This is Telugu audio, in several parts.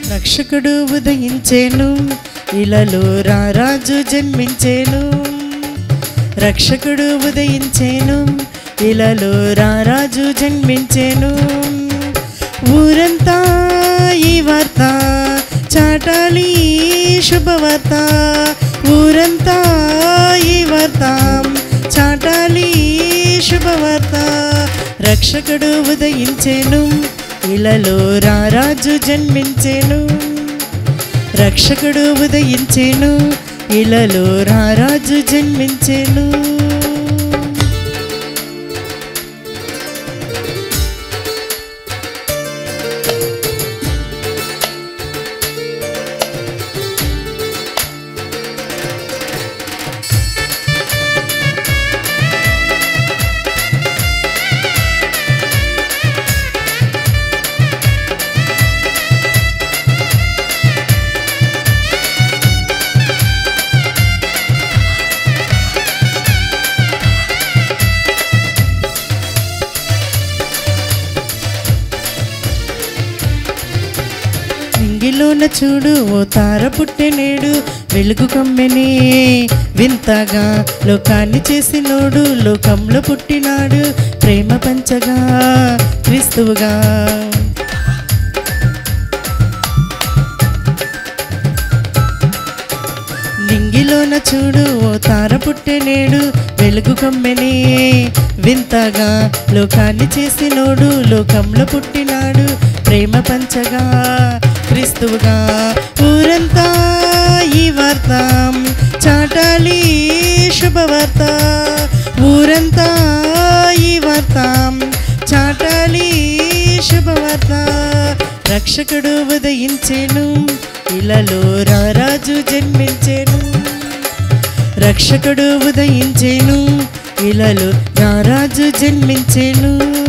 రక్షకుడు ఉదయించేను ఇలలో రారాజు జన్మించేను రక్షకుడు ఉదయించేను ఇలలో రారాజు జన్మించేను ఊరంతా ఈ వార్త చాటాలి శుభవార్త ఊరంతా ఈ వార్త చాటాలి శుభవార్త రక్షకుడు ఉదయించేను ఇలలో రారాజు జన్మించేను రక్షకుడు ఉదయించేను ఇలలో రారాజు జన్మించేను నింగిలోన చూడు ఓ తార పుట్టెనేడు వెలుగు కమ్మెనే వింతగా లోకాన్ని చేసినోడు లోకంలో పుట్టినాడు ప్రేమ పంచగా క్రీస్తువుగా నింగిలోన చూడు ఓ తార పుట్టెనేడు వెలుగు కమ్మెనే వింతగా లోకాన్ని చేసినోడు లోకంలో పుట్టినాడు ప్రేమ పంచగా క్రీస్తువుగా ఊరంతా ఈ వార్త చాటాలి శుభవార్త ఊరంతా ఈ వార్త చాటాలి శుభవార్త రక్షకుడు ఉదయించేను ఇలలో రారాజు జన్మించేను రక్షకుడు ఉదయించేను ఇలలో రారాజు జన్మించేను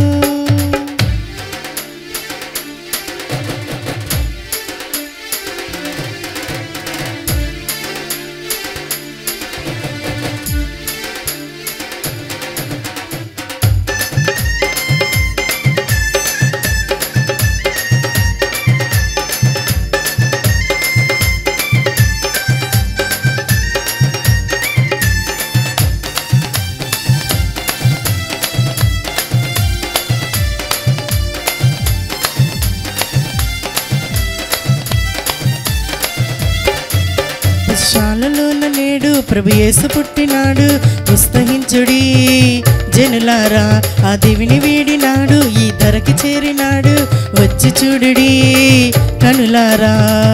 శాలలోన నేడు ప్రభు యేసు పుట్టినాడు ఉత్సహించుడి జనులారా ఆ దివిని వీడినాడు ఈ ధరకి చేరినాడు వచ్చి చూడుడి కనులారా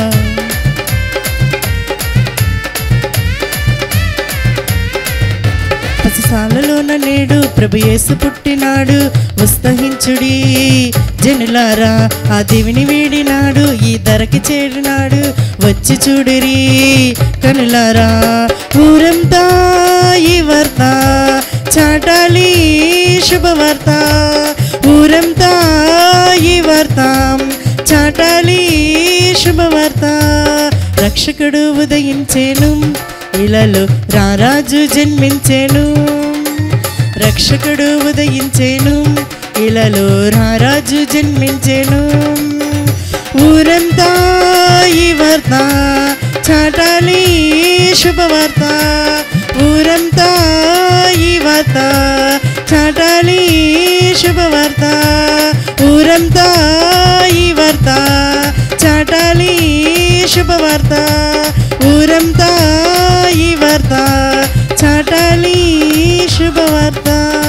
పసిసాలలోన నేడు ప్రభు యేసు పుట్టినాడు ఉత్సహించుడి జనులారా ఆ దివిని వీడినాడు ఈ ధరకి చేరినాడు వచ్చి చూడిరి కనులారా ఊరంతా ఈ వార్త చాటాలి శుభవార్త ఊరంతా ఈ వార్త చాటాలి శుభవార్త రక్షకుడు ఉదయించేను ఇలలో రారాజు జన్మించేను రక్షకుడు ఉదయించేను ఇలలో రారాజు జన్మించేను ఊరంతా ఈ వార్త చాటాలి శుభవార్త ఊరంతా ఈ వార్త చాటాలి శుభవార్త ఊరంతా ఈ వార్త చాటాలి శుభవార్త ఊరంతా ఈ వార్త చాటాలి శుభవార్త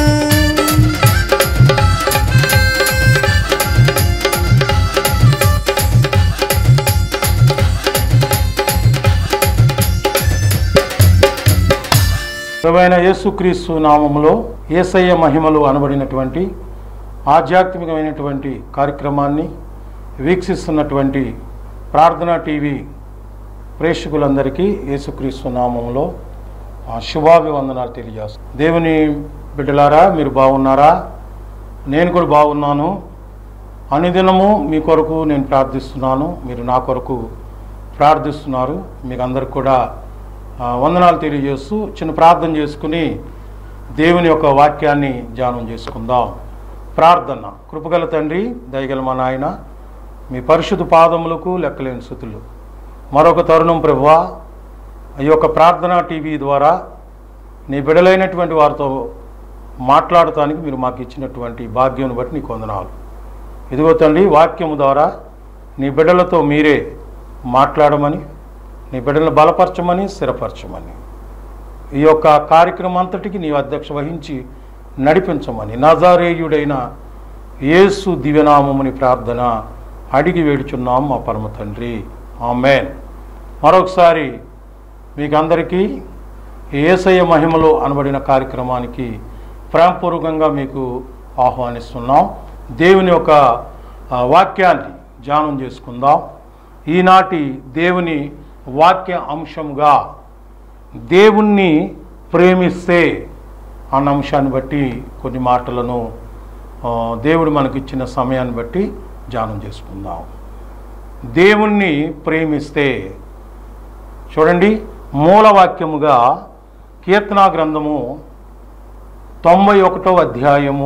ప్రభువైన యేసుక్రీస్తు నామములో ఏసయ్య మహిమలు అనబడినటువంటి ఆధ్యాత్మికమైనటువంటి కార్యక్రమాన్ని వీక్షిస్తున్నటువంటి ప్రార్థనా టీవీ ప్రేక్షకులందరికీ యేసుక్రీస్తు నామములో ఆ శుభాభివందనాలు తెలియజేస్తాను దేవుని బిడ్డలారా మీరు బాగున్నారా నేను కూడా బాగున్నాను అనుదినము మీ కొరకు నేను ప్రార్థిస్తున్నాను మీరు నా కొరకు ప్రార్థిస్తున్నారు మీకు అందరికి కూడా ఆ, వందనాలు తెలియజేస్తూ చిన్న ప్రార్థన చేసుకుని దేవుని యొక్క వాక్యాన్ని ధ్యానం చేసుకుందాం ప్రార్థన కృపగల తండ్రి దయగల మా నాయన మీ పరిశుద్ధ పాదములకు లెక్కలేని స్థుతులు మరొక తరుణం ప్రభువా ఈ యొక్క ప్రార్థనా టీవీ ద్వారా నీ బిడలైనటువంటి వారితో మాట్లాడటానికి మీరు మాకు ఇచ్చినటువంటి భాగ్యం బట్టి నీకు వందనాలు ఇదిగో తండ్రి వాక్యము ద్వారా నీ బిడ్డలతో మీరే మాట్లాడమని నీ బిడ్డలను బలపరచమని స్థిరపరచమని ఈ యొక్క కార్యక్రమం అంతటికి నీ అధ్యక్ష వహించి నడిపించమని నజారేయుడైన యేసు దివ్యనామముని ప్రార్థన అడిగి వేడుచున్నాం మా పరమ తండ్రి ఆమెన్ మరొకసారి మీకు అందరికీ ఏసయ్య మహిమలో అనబడిన కార్యక్రమానికి ప్రేమపూర్వకంగా మీకు ఆహ్వానిస్తున్నాం దేవుని యొక్క ఆ, వాక్యాన్ని ధ్యానం చేసుకుందాం ఈనాటి దేవుని వాక్య అంశంగా దేవుణ్ణి ప్రేమిస్తే అన్న అంశాన్ని బట్టి కొన్ని మాటలను ఆ, దేవుడు మనకిచ్చిన సమయాన్ని బట్టి ధ్యానం చేసుకుందాం దేవుణ్ణి ప్రేమిస్తే చూడండి మూలవాక్యముగా కీర్తనా గ్రంథము తొంభై ఒకటో అధ్యాయము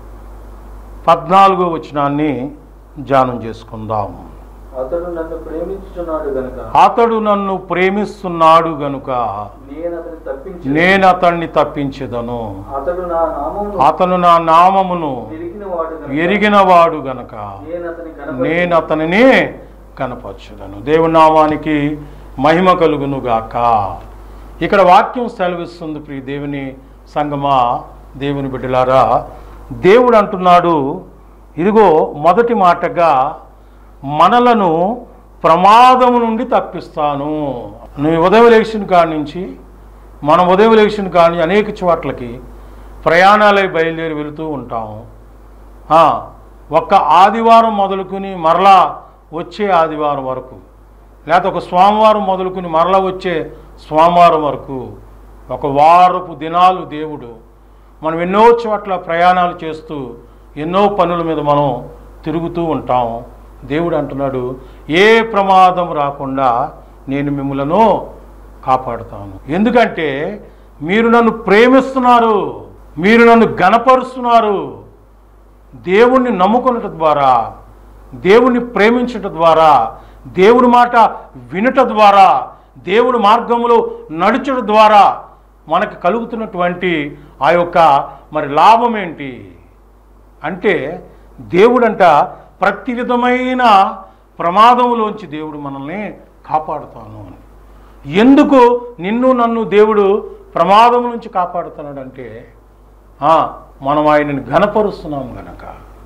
పద్నాలుగో వచనాన్ని ధ్యానం చేసుకుందాం అతడు నన్ను ప్రేమించుచున్నాడు గనుక అతడు నన్ను ప్రేమిస్తున్నాడు గనుక నేను అతని తప్పించి నేను అతన్ని తప్పించెదను అతడు నా నామమును అతను నా నామమును ఎరిగిన వాడు గనుక ఎరిగినవాడు గనక నేను అతని నేను అతనిని కనపరచుదను దేవుని నామానికి మహిమ కలుగును గాక ఇక్కడ వాక్యం సెలవిస్తుంది ప్రియ దేవుని సంగమా దేవుని బిడ్డలారా దేవుడు అంటున్నాడు ఇదిగో మొదటి మాటగా మనలను ప్రమాదము నుండి తప్పిస్తాను నువ్వు ఉదయం లేచిన కాడి నుంచి మనం ఉదయం లేచిన కాడి నుంచి అనేక చోట్లకి ప్రయాణాలై బయలుదేరి వెళుతూ ఉంటాము ఆ, ఒక్క ఆదివారం మొదలుకుని మరలా వచ్చే ఆదివారం వరకు లేకపోతే ఒక సోమవారం మొదలుకుని మరలా వచ్చే సోమవారం వరకు ఒక వారపు దినాలు దేవుడు మనం ఎన్నో చోట్ల ప్రయాణాలు చేస్తూ ఎన్నో పనుల మీద మనం తిరుగుతూ ఉంటాం దేవుడు అంటున్నాడు ఏ ప్రమాదం రాకుండా నేను మిమ్మలను కాపాడుతాను ఎందుకంటే మీరు నన్ను ప్రేమిస్తున్నారు మీరు నన్ను గనపరుస్తున్నారు దేవుణ్ణి నమ్ముకున్నట ద్వారా దేవుణ్ణి ప్రేమించట ద్వారా దేవుడి మాట వినుట ద్వారా దేవుడి మార్గంలో నడుచడం ద్వారా మనకు కలుగుతున్నటువంటి ఆ యొక్క మరి లాభం ఏంటి అంటే దేవుడంట ప్రతి విధమైన ప్రమాదంలోంచి దేవుడు మనల్ని కాపాడుతాను అని ఎందుకు నిన్ను నన్ను దేవుడు ప్రమాదం నుంచి కాపాడుతున్నాడంటే ఆ, మనం ఆయనని ఘనపరుస్తున్నాం గనక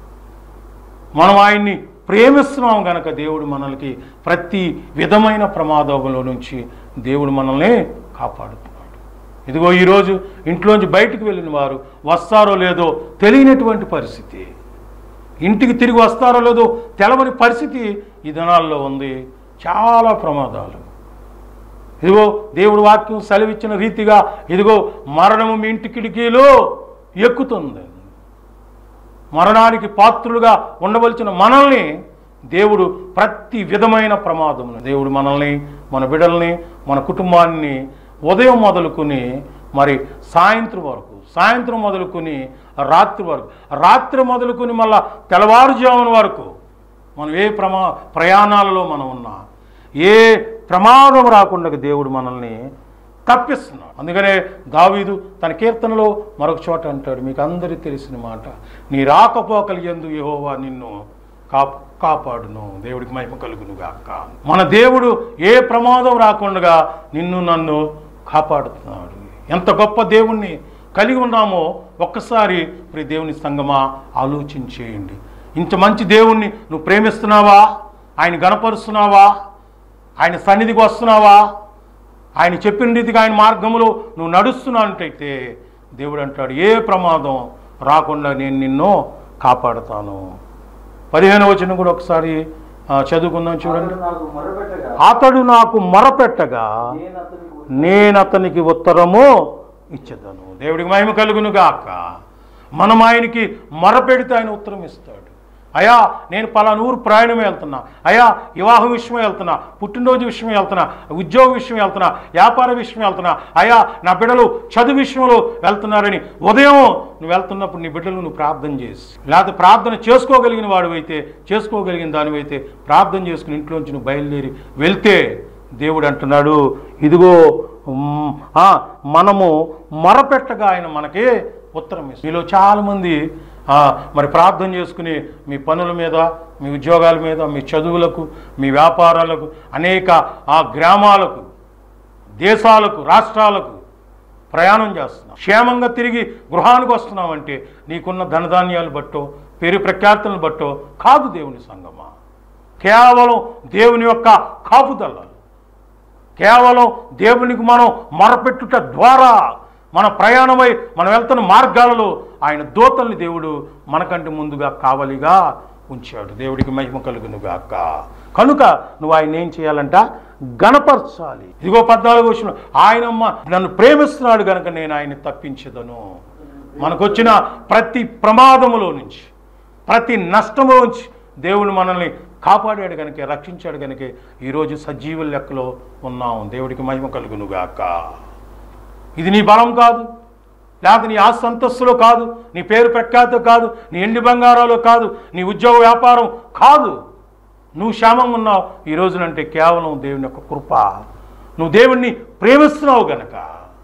మనం ఆయన్ని ప్రేమిస్తున్నాం గనక దేవుడు మనల్కి ప్రతి విధమైన ప్రమాదంలో నుంచి దేవుడు మనల్ని కాపాడుతున్నాడు ఇదిగో ఈరోజు ఇంట్లోంచి బయటికి వెళ్ళిన వారు వస్తారో లేదో తెలియనటువంటి పరిస్థితి ఇంటికి తిరిగి వస్తారో లేదో తెలవని పరిస్థితి ఈ దినాల్లో ఉంది చాలా ప్రమాదాలు ఇదిగో దేవుడు వాక్యం సెలవిచ్చిన రీతిగా ఇదిగో మరణము మీ ఇంటి కిటికీలో ఎక్కుతుంది మరణానికి పాత్రులుగా ఉండవలసిన మనల్ని దేవుడు ప్రతి విధమైన ప్రమాదం దేవుడు మనల్ని మన బిడ్డల్ని మన కుటుంబాన్ని ఉదయం మొదలుకొని మరి సాయంత్రం వరకు సాయంత్రం మొదలుకొని రాత్రి వరకు రాత్రి మొదలుకొని మళ్ళా తెల్లవారుజామున వరకు మనం ఏ ప్రమా ప్రయాణాలలో మనం ఉన్నా ఏ ప్రమాదం రాకుండా దేవుడు మనల్ని తప్పిస్తున్నాడు అందుకనే దావీదు తన కీర్తనలో మరొక చోట అంటాడు మీకు అందరికీ తెలిసిన మాట నీ రాకపోకలు ఎందు యెహోవా నిన్ను కాప్ కాపాడును దేవుడికి మహిమ కలుగును గాక మన దేవుడు ఏ ప్రమాదం రాకుండా నిన్ను నన్ను కాపాడుతున్నాడు ఎంత గొప్ప దేవుణ్ణి కలిగి ఉన్నామో ఒక్కసారి ప్రియ దేవుని సంగమా ఆలోచించేయండి ఇంత మంచి దేవుణ్ణి నువ్వు ప్రేమిస్తున్నావా ఆయన గణపరుస్తున్నావా ఆయన సన్నిధికి వస్తున్నావా ఆయన చెప్పిన రీతిగా ఆయన మార్గంలో నువ్వు నడుస్తున్నట్టయితే దేవుడు అంటాడు ఏ ప్రమాదం రాకుండా నేను నిన్ను కాపాడుతాను పదిహేను వచనం కూడా ఒకసారి ఆ, చదువుకుందాం చూడండి అతడు నాకు మొరపెట్టగా అతడు నాకు మొరపెట్టగా నేను అతనికి నేను అతనికి ఉత్తరము ఇచ్చేదను దేవుడికి మహిమ కలుగును గాక మనం ఆయనకి మొరపెడితే ఆయన ఉత్తరం ఇస్తాడు అయా నేను పలానా ఊరు ప్రయాణం వెళ్తున్నా అయా వివాహం విషయం వెళ్తున్నా పుట్టినరోజు విషయం వెళ్తున్నా ఉద్యోగ విషయం వెళ్తున్నా వ్యాపార విషయం వెళ్తున్నా అయా నా బిడ్డలు చదువు విషయంలో వెళ్తున్నారని ఉదయం నువ్వు వెళ్తున్నప్పుడు నీ బిడ్డలు నువ్వు ప్రార్థన చేసి లేకపోతే ప్రార్థన చేసుకోగలిగిన వాడివైతే చేసుకోగలిగిన దానివైతే ప్రార్థన చేసుకుని ఇంట్లోంచి నువ్వు బయలుదేరి వెళ్తే దేవుడు అంటున్నాడు ఇదిగో మ్, ఆ, మనము మొరపెట్టగా ఆయన మనకి ఉత్తరం ఇస్తుంది మీలో చాలామంది ఆ, మరి ప్రార్థన చేసుకుని మీ పనుల మీద మీ ఉద్యోగాల మీద మీ చదువులకు మీ వ్యాపారాలకు అనేక ఆ గ్రామాలకు దేశాలకు రాష్ట్రాలకు ప్రయాణం చేస్తున్నాం క్షేమంగా తిరిగి గృహానికి వస్తున్నామంటే నీకున్న ధనధాన్యాలు బట్టో పేరు ప్రఖ్యాతులను బట్టో కాదు దేవుని సంగమా కేవలం దేవుని యొక్క కాపుదల కేవలం దేవునికి మనం మొరపెట్టుట ద్వారా మన ప్రయాణమై మనం వెళ్తున్న మార్గాలలో ఆయన దూతల్ని దేవుడు మనకంటే ముందుగా కావలిగా ఉంచాడు దేవుడికి మహిమ కలుగును గాక కనుక నువ్వు ఆయన ఏం చేయాలంట గణపరచాలి ఇదిగో పద్నాలుగు వచ్చిన ఆయనమ్మ నన్ను ప్రేమిస్తున్నాడు గనక నేను ఆయన్ని తప్పించదను మనకొచ్చిన ప్రతి ప్రమాదములో నుంచి ప్రతి నష్టములో నుంచి దేవుడు మనల్ని కాపాడాడు కనుక రక్షించాడు కనుక ఈరోజు సజీవుల లెక్కలో ఉన్నాం దేవుడికి మహిమ కలుగును గాక ఇది నీ బలం కాదు లేకపోతే నీ ఆస్తి అంతస్తులో కాదు నీ పేరు ప్రఖ్యాత కాదు నీ ఎండి బంగారాలు కాదు నీ ఉద్యోగ వ్యాపారం కాదు నువ్వు క్షేమంగా ఉన్నావు ఈ రోజునంటే కేవలం దేవుని యొక్క కృప నువ్వు దేవుణ్ణి ప్రేమిస్తున్నావు గనక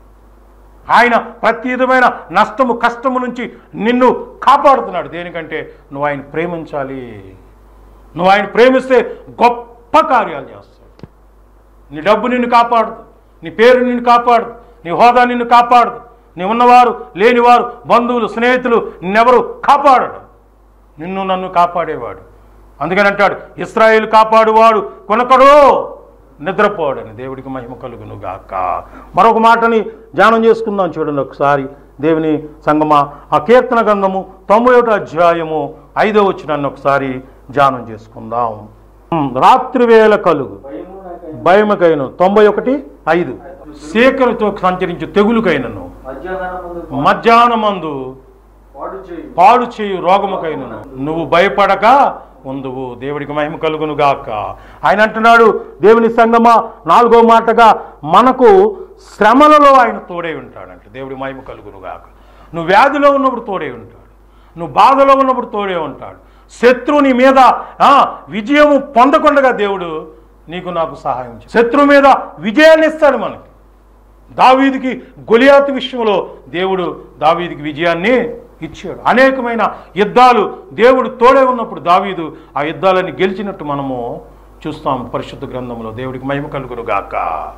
ఆయన ప్రతి విధమైన నష్టము కష్టము నుంచి నిన్ను కాపాడుతున్నాడు దేనికంటే నువ్వు ఆయన ప్రేమించాలి నువ్వు ఆయన ప్రేమిస్తే గొప్ప కార్యాలు చేస్తాడు నీ డబ్బు నిన్ను కాపాడదు నీ పేరు నిన్ను కాపాడదు నీ హోదా నిన్ను కాపాడదు నీ ఉన్నవారు లేనివారు బంధువులు స్నేహితులు నిన్నెవరు కాపాడడు నిన్ను నన్ను కాపాడేవాడు అందుకని అంటాడు ఇస్రాయేల్ కాపాడువాడు కొనకడో నిద్రపోడని దేవుడికి మహిమ కలుగును గాక మరొక మాటని ధ్యానం చేసుకుందాం చూడండి ఒకసారి దేవుని సంగమా ఆ కీర్తన గ్రంథము తొంభై ఒకటో అధ్యాయము ఐదో వచ్చినాన్ని ఒకసారి ధ్యానం చేసుకుందాం ఉమ్, రాత్రి వేళ కలుగు భయము నాకై భయముకైన తొంభై ఒకటి ఐదు సీకరతో సంచరించు తెగులుకైనను మధ్యాహ్నమందు మధ్యాహ్నమందు పాడు చేయి పాడు చేయు రోగముకైనను నువ్వు భయపడక ఉందువు దేవుడికి మహిమ కలుగును గాక ఆయన అంటున్నాడు దేవుని సంగమా నాలుగో మాటగా మనకు శ్రమలలో ఆయన తోడే ఉంటాడంట దేవుడి మహిమ కలుగును గాక నువ్వు వ్యాధిలో ఉన్నప్పుడు తోడే ఉంటాడు నువ్వు బాధలో ఉన్నప్పుడు తోడే ఉంటాడు శత్రువు నీ మీద ఆ, విజయము పొందకుండగా దేవుడు నీకు నాకు సహాయం చేస్తాడు శత్రువు మీద విజయాన్ని ఇస్తాడు మనకి దావీదికి గొలియాతు విషయంలో దేవుడు దావీదికి విజయాన్ని ఇచ్చాడు అనేకమైన యుద్ధాలు దేవుడు తోడే ఉన్నప్పుడు దావీదు ఆ యుద్ధాలని గెలిచినట్టు మనము చూస్తాం పరిశుద్ధ గ్రంథంలో దేవుడికి మహిమ కలుగును గాక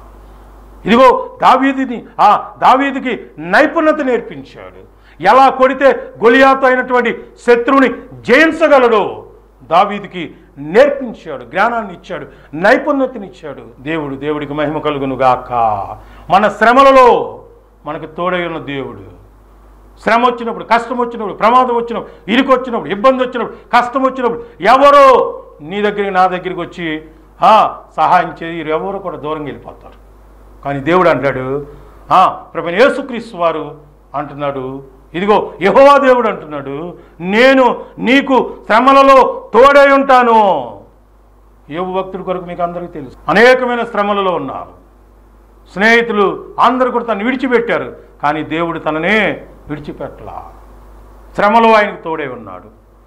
ఇదిగో దావీదిని ఆ దావీదికి నైపుణ్యత నేర్పించాడు ఎలా కొడితే గొలియాతు అయినటువంటి శత్రువుని జయించగలడో దావీదికి నేర్పించాడు జ్ఞానాన్ని ఇచ్చాడు నైపుణ్యతని ఇచ్చాడు దేవుడు దేవుడికి మహిమ కలుగును గాక మన శ్రమలలో మనకు తోడై ఉన్న దేవుడు శ్రమ వచ్చినప్పుడు కష్టం వచ్చినప్పుడు ప్రమాదం వచ్చినప్పుడు ఇరుకు వచ్చినప్పుడు ఇబ్బంది వచ్చినప్పుడు కష్టం వచ్చినప్పుడు ఎవరో నీ దగ్గరికి నా దగ్గరికి వచ్చి "ఆ, సహాయం చేయరు ఎవరు కూడా దూరంగా వెళ్ళిపోతారు కానీ దేవుడు అంటాడు "ఆ, ప్రభుని యేసుక్రీస్తు వారు అంటున్నాడు ఇదిగో యెహోవా దేవుడు అంటున్నాడు నేను నీకు శ్రమలలో తోడై ఉంటాను యోగు భక్తుడి కొరకు మీకు అందరికీ తెలుసు అనేకమైన శ్రమలలో ఉన్నారు స్నేహితులు అందరూ కూడా తను విడిచిపెట్టారు కానీ దేవుడు తననే విడిచిపెట్టలా శ్రమలో ఆయనకు తోడే ఉన్నాడు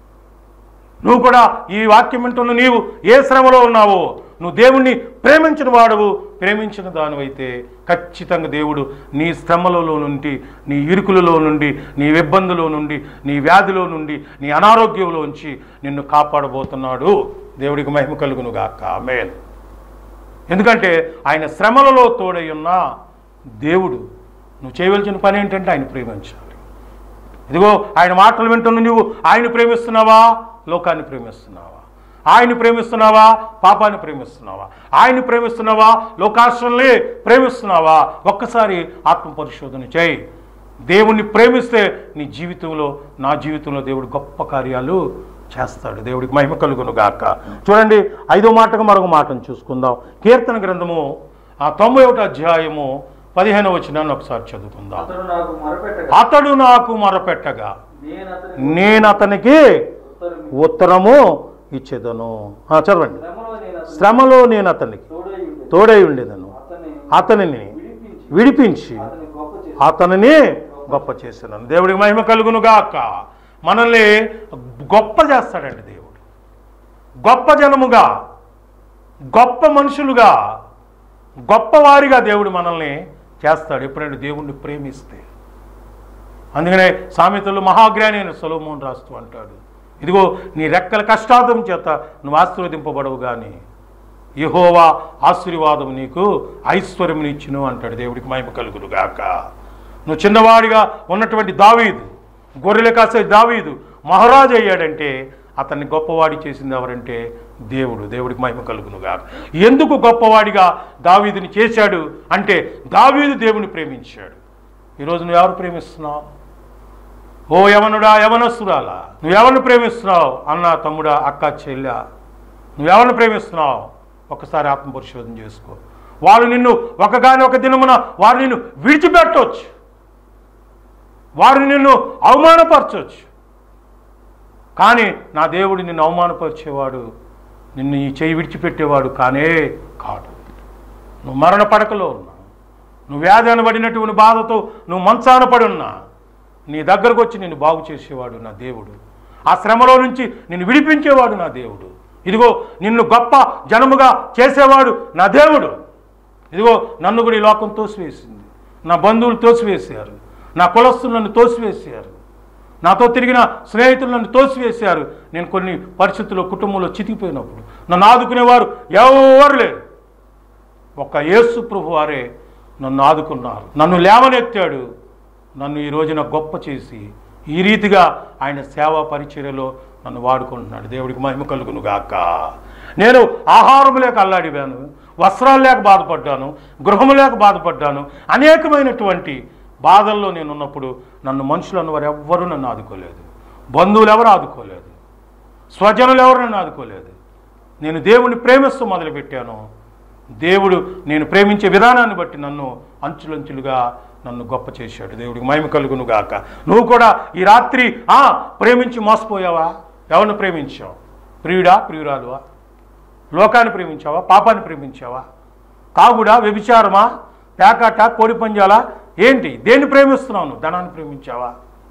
నువ్వు కూడా ఈ వాక్యం వింటున్న నీవు ఏ శ్రమలో ఉన్నావో నువ్వు దేవుణ్ణి ప్రేమించిన వాడవు ప్రేమించిన దానివైతే ఖచ్చితంగా దేవుడు నీ శ్రమలలో నుండి నీ ఇరుకులలో నుండి నీ ఇబ్బందులో నుండి నీ వ్యాధిలో నుండి నీ అనారోగ్యంలో ఉంచి నిన్ను కాపాడబోతున్నాడు దేవుడికి మహిమ కలుగును గాక మేన్ ఎందుకంటే ఆయన శ్రమలలో తోడై ఉన్న దేవుడు నువ్వు చేయవలసిన పని ఏంటంటే ఆయన ప్రేమించాలి ఇదిగో ఆయన మాటలు వింటున్న నువ్వు ఆయన ప్రేమిస్తున్నావా లోకాన్ని ప్రేమిస్తున్నావా ఆయన ప్రేమిస్తున్నావా పాపాన్ని ప్రేమిస్తున్నావా ఆయన ప్రేమిస్తున్నావా లోకాశ్రల్ని ప్రేమిస్తున్నావా ఒక్కసారి ఆత్మ పరిశోధన చేయి దేవుణ్ణి ప్రేమిస్తే నీ జీవితంలో నా జీవితంలో దేవుడు గొప్ప కార్యాలు చేస్తాడు దేవుడికి మహిమ కలుగును గాక చూడండి ఐదో మాటకు మరొక మాటను చూసుకుందాం కీర్తన గ్రంథము ఆ తొంభై ఒకటి అధ్యాయము పదిహేను వచ్చినాన్ని ఒకసారి చదువుకుందాం అతడు నాకు మొరపెట్టగా అతడు నాకు మొరపెట్టగా నేను అతని నేను అతనికి మీకు ఉత్తరము ఇచ్చేదను ఆ, చదవండి శ్రమలో నేను అతనికి శ్రమలో నేను అతనికి తోడై ఉండేది. తోడై ఉండేదను అతన్ని అతనిని విడిపించి విడిపించి అతన్ని గొప్ప చేసి అతనిని గొప్ప చేస్తున్నాను దేవుడికి మహిమ కలుగును గాక మనల్ని గొప్ప చేస్తాడండి దేవుడు గొప్ప జనముగా గొప్ప మనుషులుగా గొప్పవారిగా దేవుడు మనల్ని చేస్తాడు ఎప్పుడైనా దేవుణ్ణి ప్రేమిస్తే అందుకనే సామెతలు మహాజ్ఞాని అయిన సొలోమోన్ రాస్తూ అంటాడు ఇదిగో నీ రెక్కల కష్టాదం చేత నువ్వు ఆశీర్వదింపబడవు కానీ యహోవా ఆశీర్వాదం నీకు ఐశ్వర్యమునిచ్చును అంటాడు దేవుడికి మహిమ కలుగును గాక నువ్వు చిన్నవాడిగా ఉన్నటువంటి దావీదు గొర్రెలు కాసే దావీదు మహారాజు అయ్యాడంటే అతన్ని గొప్పవాడి చేసింది ఎవరంటే దేవుడు దేవుడికి మహిమ కలుగును గాక ఎందుకు గొప్పవాడిగా దావీదుని చేశాడు అంటే దావీదు దేవుని ప్రేమించాడు ఈరోజు నువ్వు ఎవరు ప్రేమిస్తున్నావు ఓ యవనుడా యవనస్తురాలా నువ్వు ఎవరిని ప్రేమిస్తున్నావు అన్న తమ్ముడా అక్క చెల్లె నువ్వెవరిని ప్రేమిస్తున్నావు ఒకసారి ఆత్మపరిశోధన చేసుకో వారు నిన్ను ఒకగాని ఒక దినమున వారు నిన్ను విడిచిపెట్టవచ్చు వారు నిన్ను అవమానపరచవచ్చు కానీ నా దేవుడు నిన్ను అవమానపరిచేవాడు నిన్ను ఈ చేయి విడిచిపెట్టేవాడు కానే కాడు నువ్వు మరణ పడకలో ఉన్నా నువ్వు వ్యాధి అనబడినటువంటి బాధతో నువ్వు మంచాన పడి ఉన్నా నీ దగ్గరకు వచ్చి నిన్ను బాగు చేసేవాడు నా దేవుడు ఆ శ్రమలో నుంచి నిన్ను విడిపించేవాడు నా దేవుడు ఇదిగో నిన్ను గొప్ప జనముగా చేసేవాడు నా దేవుడు ఇదిగో నన్ను కూడా ఈ లోకం తోసివేసింది నా బంధువులు తోసివేశారు నా కులస్తులు నన్ను తోసివేశారు నాతో తిరిగిన స్నేహితులు నన్ను తోసివేశారు నేను కొన్ని పరిస్థితుల్లో కుటుంబంలో చితికిపోయినప్పుడు నన్ను ఆదుకునేవారు ఎవరు లేరు ఒక యేసు ప్రభు వారే నన్ను ఆదుకున్నారు నన్ను లేవనెత్తాడు నన్ను ఈ రోజున గొప్ప చేసి ఈ రీతిగా ఆయన సేవా పరిచర్యలో నన్ను వాడుకుంటున్నాడు దేవుడికి మహిమ కలుగును గాక నేను ఆహారం లేక అల్లాడిపోయాను వస్త్రాలు లేక బాధపడ్డాను గృహము లేక బాధపడ్డాను అనేకమైనటువంటి బాధల్లో నేను ఉన్నప్పుడు నన్ను మనుషులు అన్నవారు ఎవ్వరూ నన్ను ఆదుకోలేదు బంధువులు ఎవరు ఆదుకోలేదు స్వజనులు ఎవరు నన్ను ఆదుకోలేదు నేను దేవుణ్ణి ప్రేమిస్తూ మొదలుపెట్టాను దేవుడు నేను ప్రేమించే విధానాన్ని బట్టి నన్ను అంచులంచులుగా నన్ను గొప్ప చేశాడు దేవుడికి మహిమ కలుగును గాక నువ్వు కూడా ఈ రాత్రి ఆ ప్రేమించి మోసపోయావా ఎవరిని ప్రేమించావు ప్రియుడా ప్రియురాలువా లోకాన్ని ప్రేమించావా పాపాన్ని ప్రేమించావా కాగుడా వ్యభిచారమా పేకాట కోడి పంజాలా ఏంటి దేన్ని ప్రేమిస్తున్నావు నువ్వు ధనాన్ని ప్రేమించావా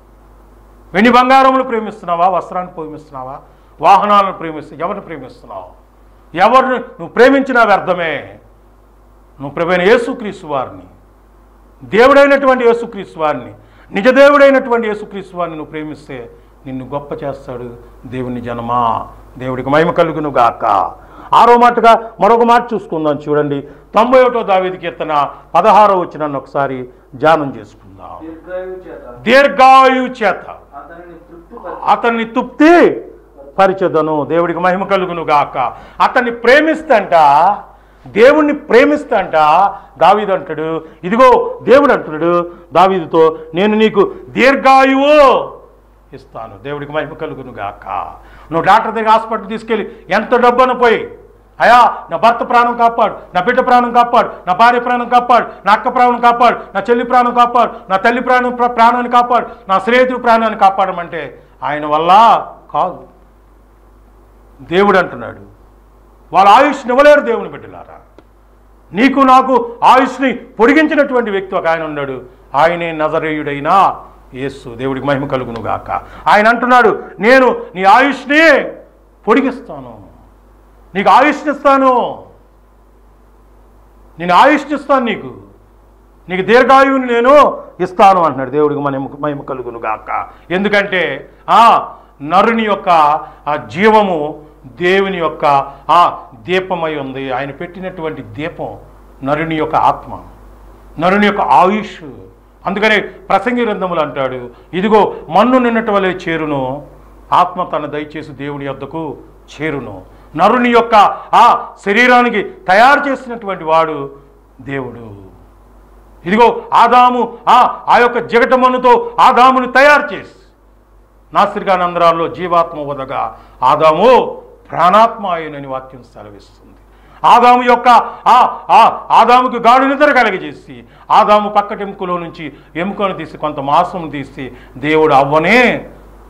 వెండి బంగారములు ప్రేమిస్తున్నావా వస్త్రాన్ని ప్రేమిస్తున్నావా వాహనాలను ప్రేమిస్తు ఎవరిని ప్రేమిస్తున్నావు ఎవరిని నువ్వు ప్రేమించినా వ్యర్థమే నువ్వు ప్రభైన యేసుక్రీస్తు వారిని దేవుడైనటువంటి యేసుక్రీస్తు వారిని నిజదేవుడైనటువంటి యేసుక్రీస్తు వారిని నువ్వు ప్రేమిస్తే నిన్ను గొప్ప చేస్తాడు దేవుని జనమా దేవుడికి మహిమ కలుగును గాక ఆరో మాటగా మరొక మాట చూసుకుందాం చూడండి తొంభై ఒకటో దావేది కీర్తన పదహారో వచ్చిన ఒకసారి ధ్యానం చేసుకుందాం దీర్ఘాయువు చేత దీర్ఘాయు చేత అతనిని తృప్తిపరిచి అతన్ని తుప్తి పరిచదను దేవుడికి మహిమ కలుగును గాక అతన్ని ప్రేమిస్తంట దేవుణ్ణి ప్రేమిస్తంట దావీదు అంటాడు ఇదిగో దేవుడు అంటున్నాడు దావీదుతో నేను నీకు దీర్ఘాయువు ఇస్తాను దేవుడికి మహిమ కలుగును గాక నువ్వు డాక్టర్ దగ్గర హాస్పిటల్ తీసుకెళ్ళి ఎంత డబ్బును పోయి అయా నా భర్త ప్రాణం కాపాడు నా బిడ్డ ప్రాణం కాపాడు నా భార్య ప్రాణం కాపాడు నా అక్క ప్రాణం కాపాడు నా చెల్లి ప్రాణం కాపాడు నా తల్లి ప్రాణం ప్ర- ప్రాణాన్ని కాపాడు నా స్నేహితుడి ప్రాణాన్ని కాపాడమంటే ఆయన వల్ల కాదు దేవుడు అంటున్నాడు వాళ్ళ ఆయుష్ని ఇవ్వలేరు దేవుని బిడ్డలారా నీకు నాకు ఆయుష్ని పొడిగించినటువంటి వ్యక్తి ఒక ఆయన ఉన్నాడు ఆయనే నజరేయుడైన యేసు దేవుడికి మహిమ కలుగును గాక ఆయన అంటున్నాడు నేను నీ ఆయుష్ని పొడిగిస్తాను నీకు ఆయుష్ని ఇస్తాను నేను ఆయుష్ని ఇస్తాను నీకు నీకు దీర్ఘాయువుని నేను ఇస్తాను అంటున్నాడు దేవుడికి మహిమ మహిమ కలుగును గాక ఎందుకంటే ఆ నరుని యొక్క ఆ జీవము దేవుని యొక్క ఆ దీపమై ఉంది ఆయన పెట్టినటువంటి దీపం నరుని యొక్క ఆత్మ నరుని యొక్క ఆయుష్ అందుకనే ప్రసంగి గ్రంథములు అంటాడు ఇదిగో మన్ను నిన్నటి వలె చేరును ఆత్మ తన దయచేసి దేవుని యొద్దకు చేరును నరుని యొక్క ఆ శరీరానికి తయారు చేసినటువంటి వాడు దేవుడు ఇదిగో ఆదాము ఆ ఆ యొక్క జగటమనుతో ఆదాముని తయారు చేసి నాస్తికానందరాల్లో జీవాత్మ వదగా ఆదాము ప్రాణాత్మ ఆయనని వాక్యం సెలవిస్తుంది ఆదాము యొక్క ఆ ఆ ఆదాముకి గాడు నిద్ర కలిగజేసి ఆదాము పక్కటి ఎముకలో నుంచి ఎముకను తీసి కొంత మాంసం తీసి దేవుడు అవ్వనే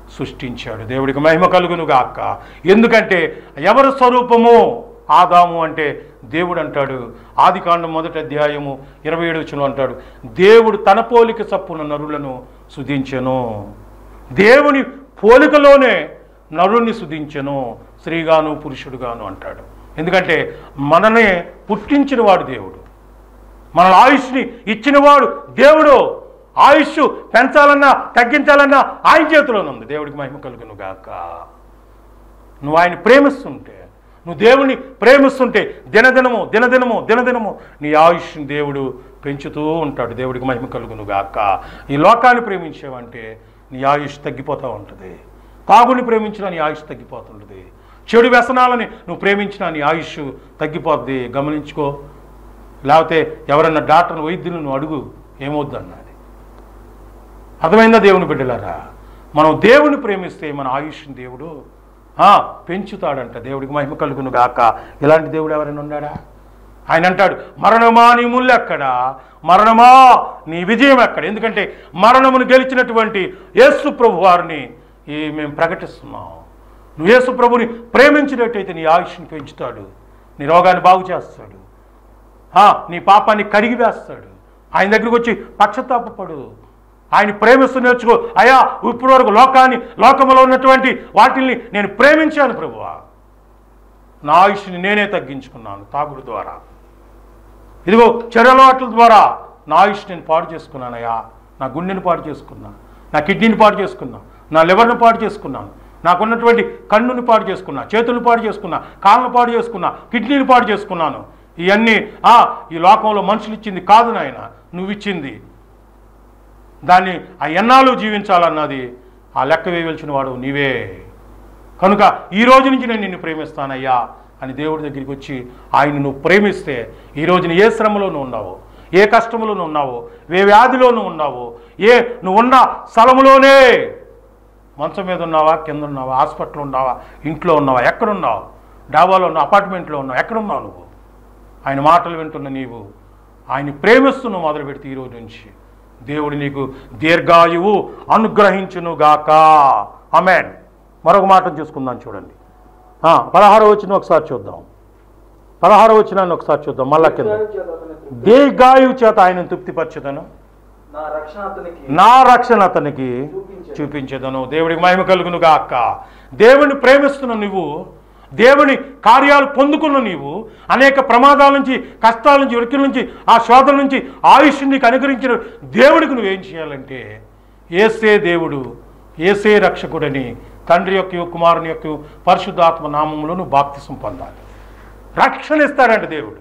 సృష్టించాడు దేవుడికి మహిమ కలుగును గాక ఎందుకంటే ఎవరి స్వరూపము ఆదాము అంటే దేవుడు అంటాడు ఆది కాండం మొదటి అధ్యాయము ఇరవై ఏడు వచ్చిన అంటాడు దేవుడు తన పోలిక చప్పున నరులను సుధించెను దేవుని పోలికలోనే నరుణ్ణి సుధించెను స్త్రీగాను పురుషుడుగాను అంటాడు ఎందుకంటే మననే పుట్టించిన వాడు దేవుడు మన ఆయుష్ని ఇచ్చినవాడు దేవుడు ఆయుష్ పెంచాలన్నా తగ్గించాలన్నా ఆయన చేతిలోనే ఉంది దేవుడికి మహిమ కలుగును గాక నువ్వు ఆయన ప్రేమిస్తుంటే నువ్వు దేవుని ప్రేమిస్తుంటే దినదినము దినదినము దినదినము నీ ఆయుష్ని దేవుడు పెంచుతూ ఉంటాడు దేవుడికి మహిమ కలుగును గాక ఈ లోకాన్ని ప్రేమించావంటే నీ ఆయుష్ తగ్గిపోతూ ఉంటుంది తాగుని ప్రేమించినా నీ ఆయుష్ తగ్గిపోతుంటుంది చెడు వ్యసనాలని నువ్వు ప్రేమించినా నీ ఆయుష్ తగ్గిపోద్ది గమనించుకో లేకపోతే ఎవరన్నా డాక్టర్ని వైద్యులను నువ్వు అడుగు ఏమవుద్ది అన్నది అర్థమైందా దేవుని బిడ్డలారా మనం దేవుని ప్రేమిస్తే మన ఆయుష్ని దేవుడు ఆ, పెంచుతాడంట దేవుడికి మహిమ కలుగును గాక ఇలాంటి దేవుడు ఎవరైనా ఉన్నాడా ఆయన అంటాడు మరణమా నీ ముళ్ళు ఎక్కడ మరణమా నీ విజయం ఎక్కడ ఎందుకంటే మరణమును గెలిచినటువంటి యేసు ప్రభు వారిని ఈ మేము ప్రకటిస్తున్నాం నువ్వు యేసు ప్రభుని ప్రేమించినట్టయితే నీ ఆయుష్ని పెంచుతాడు నీ రోగాన్ని బాగు చేస్తాడు ఆ, నీ పాపాన్ని కడిగి వేస్తాడు ఆయన దగ్గరికి వచ్చి పక్షతాపపడు ఆయన ప్రేమిస్తూ నేర్చుకో అయా ఇప్పటి వరకు లోకాన్ని లోకంలో ఉన్నటువంటి వాటిల్ని నేను ప్రేమించాను ప్రభువా నా ఆయుష్ని నేనే తగ్గించుకున్నాను తాగుడు ద్వారా ఇదిగో చెరలవాట్ల ద్వారా నా ఆయుష్ నేను పాడు చేసుకున్నానయ్యా నా గుండెని పాడు చేసుకున్నా నా కిడ్నీని పాడు చేసుకున్నా నా లివర్ని పాడు చేసుకున్నాను నాకున్నటువంటి కన్నుని పాడు చేసుకున్నా చేతులను పాడు చేసుకున్నా కాళ్ళను పాడు చేసుకున్నా కిడ్నీని పాడు చేసుకున్నాను ఇవన్నీ ఆ, ఈ లోకంలో మనుషులు ఇచ్చింది కాదు నాయన నువ్వు ఇచ్చింది దాన్ని ఆ ఎన్నాళ్ళు జీవించాలన్నది ఆ లెక్క వేయవలసిన వాడు నీవే కనుక ఈ రోజు నుంచి నేను నిన్ను ప్రేమిస్తానయ్యా అని దేవుడి దగ్గరికి వచ్చి ఆయన నువ్వు ప్రేమిస్తే ఈ రోజున ఏ శ్రమలో నువ్వు ఉన్నావో ఏ కష్టంలో నువ్వు ఉన్నావో ఏ వ్యాధిలో నువ్వు ఉన్నావో ఏ నువ్వు ఉన్న స్థలములోనే మంచం మీద ఉన్నావా కింద ఉన్నావా హాస్పిటల్ ఉన్నావా ఇంట్లో ఉన్నావా ఎక్కడున్నావు డాబాలో ఉన్నావు అపార్ట్మెంట్లో ఉన్నావు ఎక్కడున్నావు నువ్వు ఆయన మాటలు వింటున్న నీవు ఆయన ప్రేమిస్తున్నావు మొదలు పెడితే ఈ రోజు నుంచి దేవుడు నీకు దీర్ఘాయువు అనుగ్రహించునుగాక అమెన్ మరొక మాట చూసుకుందాం చూడండి ఆ, పదహారో వచ్చిన ఒకసారి చూద్దాం పదహారో వచ్చినాన్ని ఒకసారి చూద్దాం మళ్ళా కింద దీర్ఘాయువు చేత అతన్ని తృప్తి- దీర్ఘాయువు చేత ఆయన తృప్తిపరచదను నా రక్షణ అతనికి నా రక్షణ అతనికి చూపించేదను దేవుడికి మహిమ కలుగును గాక దేవుని ప్రేమిస్తున్న నువ్వు దేవుని కార్యాలు పొందుకున్న నీవు అనేక ప్రమాదాల నుంచి కష్టాల నుంచి ఉరికి నుంచి ఆ శోధన నుంచి ఆయుష్ నీకు అనుగ్రహించిన దేవుడికి నువ్వేం చేయాలంటే ఏసే దేవుడు ఏసే రక్షకుడని తండ్రి యొక్క కుమారుని యొక్క పరిశుద్ధాత్మ నామంలో నువ్వు బాప్తిసం పొందాలి రక్షణ ఇస్తాడంట దేవుడు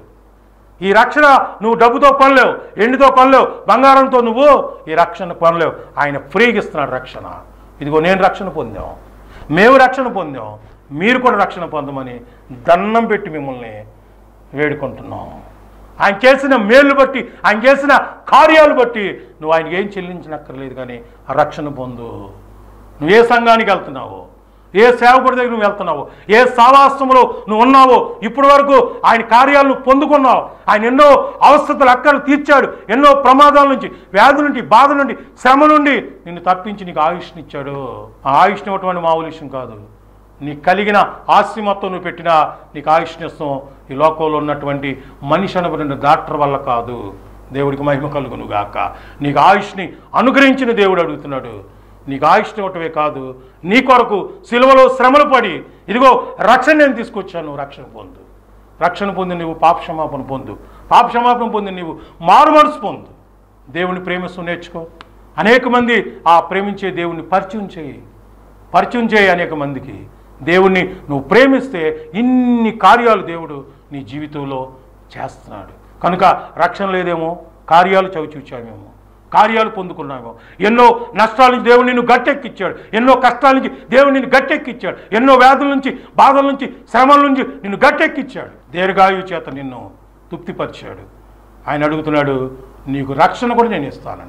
ఈ రక్షణ నువ్వు డబ్బుతో కొనలేవు ఎండితో కొనలేవు బంగారంతో నువ్వు ఈ రక్షణ కొనలేవు ఆయన ఫ్రీగా ఇస్తున్నాడు రక్షణ ఇదిగో నేను రక్షణ పొందాం మేము రక్షణ పొందాం మీరు కూడా రక్షణ పొందమని దండం పెట్టి మిమ్మల్ని వేడుకుంటున్నాం ఆయన చేసిన మేలు బట్టి ఆయన చేసిన కార్యాలు బట్టి నువ్వు ఆయనకి ఏం చెల్లించనక్కర్లేదు కానీ ఆ రక్షణ పొందు నువ్వు ఏ సంఘానికి వెళ్తున్నావో ఏ సేవకుడి దగ్గర నువ్వు వెళ్తున్నావో ఏ సావాసంలో నువ్వు ఉన్నావో ఇప్పటి వరకు ఆయన కార్యాలను పొందుకున్నావు ఆయన ఎన్నో అవస్థతలు అక్కలు తీర్చాడు ఎన్నో ప్రమాదాల నుంచి వ్యాధి నుండి బాధ నుండి శ్రమ నుండి నిన్ను తప్పించి నీకు ఆయుష్ని ఇచ్చాడు ఆ ఆయుష్ని ఇవ్వటం మామూలు విషయం కాదు నీకు కలిగిన ఆస్తి మొత్తం నువ్వు పెట్టినా నీకు ఆయుష్ని ఇస్తాం ఈ లోకంలో ఉన్నటువంటి మనిషి అనబడిన డాక్టర్ వల్ల కాదు దేవుడికి మహిమ కలుగును గాక నీకు ఆయుష్ని అనుగ్రహించిన దేవుడు అడుగుతున్నాడు నీకు ఆయుష్ని ఇవ్వటమే కాదు నీ కొరకు సిలువలో శ్రమలు పడి ఇదిగో రక్షణ నేను తీసుకొచ్చాను నువ్వు రక్షణ పొందు రక్షణ పొంది నువ్వు పాపక్షమాపణ పొందు పాపక్షమాపణ పొంది నువ్వు మారు మనసు పొందు దేవుని ప్రేమిస్తూ నేర్చుకో అనేక మంది ఆ ప్రేమించే దేవుని పరిచయం చేయి పరిచయం చేయి అనేక మందికి దేవుణ్ణి నువ్వు ప్రేమిస్తే ఇన్ని కార్యాలు దేవుడు నీ జీవితంలో చేస్తున్నాడు కనుక రక్షణ లేదేమో కార్యాలు చవి చూచామేమో కార్యాలు పొందుకున్నామేమో ఎన్నో నష్టాల నుంచి దేవుడు నిన్ను గట్టెక్కిచ్చాడు ఎన్నో కష్టాల నుంచి దేవుడు నిన్ను గట్టెక్కిచ్చాడు ఎన్నో వ్యాధుల నుంచి బాధల నుంచి శ్రమల నుంచి నిన్ను గట్టెక్కిచ్చాడు దీర్ఘాయువు చేత నిన్ను తృప్తిపరిచాడు ఆయన అడుగుతున్నాడు నీకు రక్షణ కూడా నేను ఇస్తానని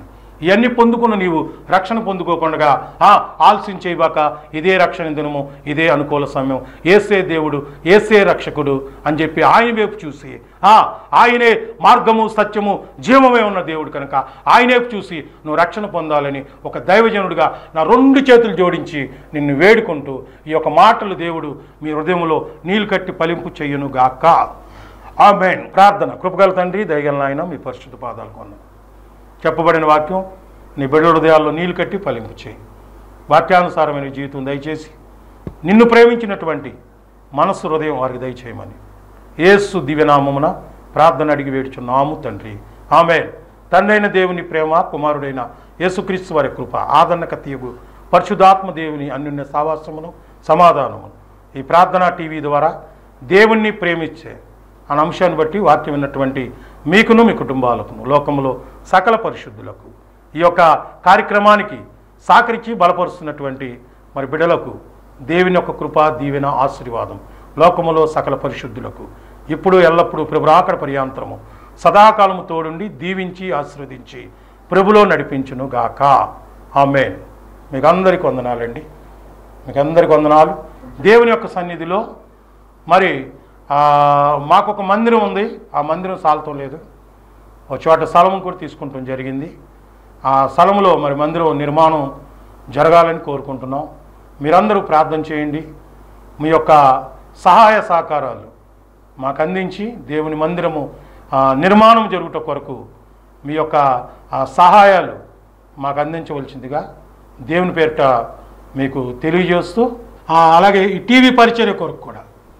ఇవన్నీ పొందుకున్న నీవు రక్షణ పొందుకోకుండా ఆ, ఆలస్యం చేయబాక ఇదే రక్షణ దినము ఇదే అనుకూల సమయం ఏసే దేవుడు ఏసే రక్షకుడు అని చెప్పి ఆయన వైపు చూసి ఆ, ఆయనే మార్గము సత్యము జీవమే ఉన్న దేవుడు కనుక ఆయన వైపు చూసి నువ్వు రక్షణ పొందాలని ఒక దైవజనుడిగా నా రెండు చేతులు జోడించి నిన్ను వేడుకుంటూ ఈ యొక్క మాటలు దేవుడు మీ హృదయంలో నీళ్ళు కట్టి ఫలింపు చెయ్యను గాక ఆమెన్ ప్రార్థన కృపగల తండ్రి దయగల నాయన మీ పరిశుద్ధ పాదాలు కొన్నాం చెప్పబడిన వాక్యం నీ బిడ్డ హృదయాల్లో నీళ్లు కట్టి ఫలింపు చేయి వాక్యానుసారమైన జీవితం దయచేసి నిన్ను ప్రేమించినటువంటి మనస్సు హృదయం వారికి దయచేయమని యేసు దివ్యనామమున ప్రార్థన అడిగి వేడుచున్నాము తండ్రి ఆమె తండ్రైన దేవుని ప్రేమ కుమారుడైన యేసుక్రీస్తు వారి కృప ఆదరణక తీయగు పరిశుధాత్మ దేవుని అన్యున్య సావాసమును సమాధానమును ఈ ప్రార్థనా టీవీ ద్వారా దేవుణ్ణి ప్రేమించే అన్న అంశాన్ని బట్టి వాక్యం విన్నటువంటి మీకును మీ కుటుంబాలకును లోకంలో సకల పరిశుద్ధులకు ఈ యొక్క కార్యక్రమానికి సహకరించి బలపరుస్తున్నటువంటి మరి బిడలకు దేవుని యొక్క కృప దీవెన ఆశీర్వాదం లోకములో సకల పరిశుద్ధులకు ఇప్పుడు ఎల్లప్పుడూ ప్రభురాకడ పర్యాంతరము సదాకాలము తోడుండి దీవించి ఆశీర్వదించి ప్రభులో నడిపించును గాక ఆమె మీకు అందరికీ వందనాలండి మీకు అందరికీ వందనాలు దేవుని యొక్క సన్నిధిలో మరి ఆ, మాకు ఒక మందిరం ఉంది ఆ మందిరం సాలతం లేదు ఒక చోట స్థలం కూడా తీసుకుంటాం జరిగింది ఆ స్థలంలో మరి మందిరం నిర్మాణం జరగాలని కోరుకుంటున్నాం మీరందరూ ప్రార్థన చేయండి మీ యొక్క సహాయ సహకారాలు మాకు అందించి దేవుని మందిరము ఆ, నిర్మాణం జరుగుట కొరకు మీ యొక్క ఆ, సహాయాలు మాకు అందించవలసిందిగా దేవుని పేరిట మీకు తెలియజేస్తూ ఆ, అలాగే ఈ టీవీ పరిచర్య కొరకు కూడా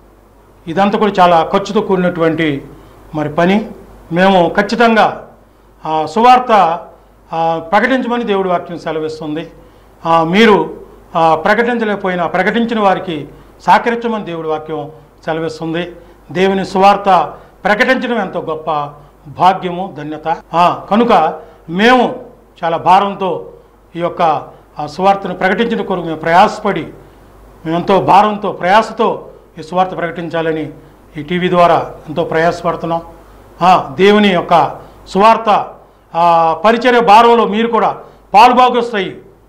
ఇదంతా కూడా చాలా ఖర్చుతో కూడినటువంటి మరి పని మేము ఖచ్చితంగా ఆ, సువార్త ఆ, ప్రకటించమని దేవుడి వాక్యం సెలవిస్తుంది ఆ, మీరు ఆ, ప్రకటించలేకపోయినా ప్రకటించిన వారికి సహకరించమని దేవుడి వాక్యం సెలవిస్తుంది దేవుని సువార్త ప్రకటించడం ఎంతో గొప్ప భాగ్యము ధన్యత ఆ, కనుక మేము చాలా భారంతో ఈ యొక్క ఆ, సువార్తను ప్రకటించిన కొరకు మేము ప్రయాసపడి మేమెంతో భారంతో ప్రయాసతో ఈ సువార్త ప్రకటించాలని ఈ టీవీ ద్వారా ఎంతో ప్రయాసపడుతున్నాం ఆ, దేవుని యొక్క సువార్త ఆ, పరిచర్య భారంలో మీరు కూడా పాలుభాగొస్తాయి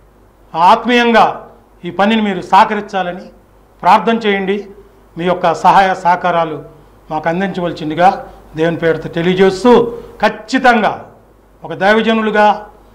ఆత్మీయంగా ఈ పనిని మీరు సహకరించాలని ప్రార్థన చేయండి మీ యొక్క సహాయ సహకారాలు మాకు అందించవలసిందిగా దేవుని పేరుతో తెలియజేస్తూ ఖచ్చితంగా ఒక దైవజనులుగా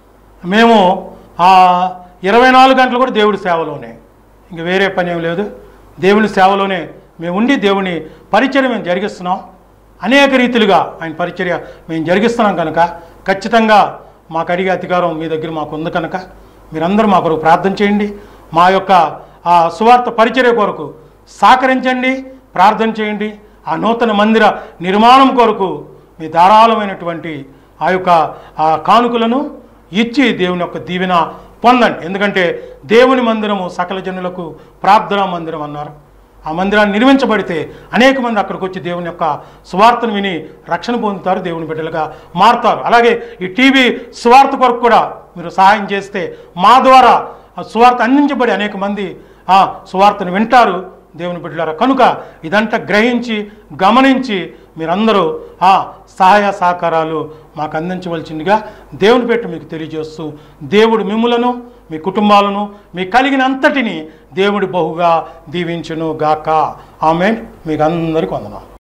మేము ఆ ఇరవై నాలుగు గంటలు కూడా దేవుడి సేవలోనే ఇంక వేరే పని ఏం లేదు దేవుని సేవలోనే మేము ఉండి దేవుని పరిచర్య మేము జరిగిస్తున్నాం అనేక రీతిలుగా ఆయన పరిచర్య మేము జరిగిస్తున్నాం కనుక ఖచ్చితంగా మాకు అడిగే అధికారం మీ దగ్గర మాకు ఉంది కనుక మీరందరూ మా కొరకు ప్రార్థన చేయండి మా యొక్క ఆ సువార్త పరిచర్య కొరకు సహకరించండి ప్రార్థన చేయండి ఆ నూతన మందిర నిర్మాణం కొరకు మీ ధారాళమైనటువంటి ఆ యొక్క ఆ కానుకలను ఇచ్చి దేవుని యొక్క దీవెన పొందండి ఎందుకంటే దేవుని మందిరము సకల జనులకు ప్రార్థనా మందిరం అన్నారు ఆ మందిరాన్ని నిర్మించబడితే అనేక మంది అక్కడికి వచ్చి దేవుని యొక్క సువార్తను విని రక్షణ పొందుతారు దేవుని బిడ్డలుగా మారుతారు అలాగే ఈ టీవీ సువార్త కొరకు కూడా మీరు సహాయం చేస్తే మా ద్వారా ఆ సువార్త అందించబడి అనేక మంది ఆ సువార్తను వింటారు దేవుని బిడ్డలారా కనుక ఇదంతా గ్రహించి గమనించి మీరందరూ ఆ సహాయ సహకారాలు మాకు అందించవలసిందిగా దేవుని పెట్టి మీకు తెలియజేస్తూ దేవుడు మిమ్ములను మీ కుటుంబాలను మీ కలిగినంతటిని దేవుడి బహుగా దీవించును గాక ఆమె మీకు అందరికీ వందనాలు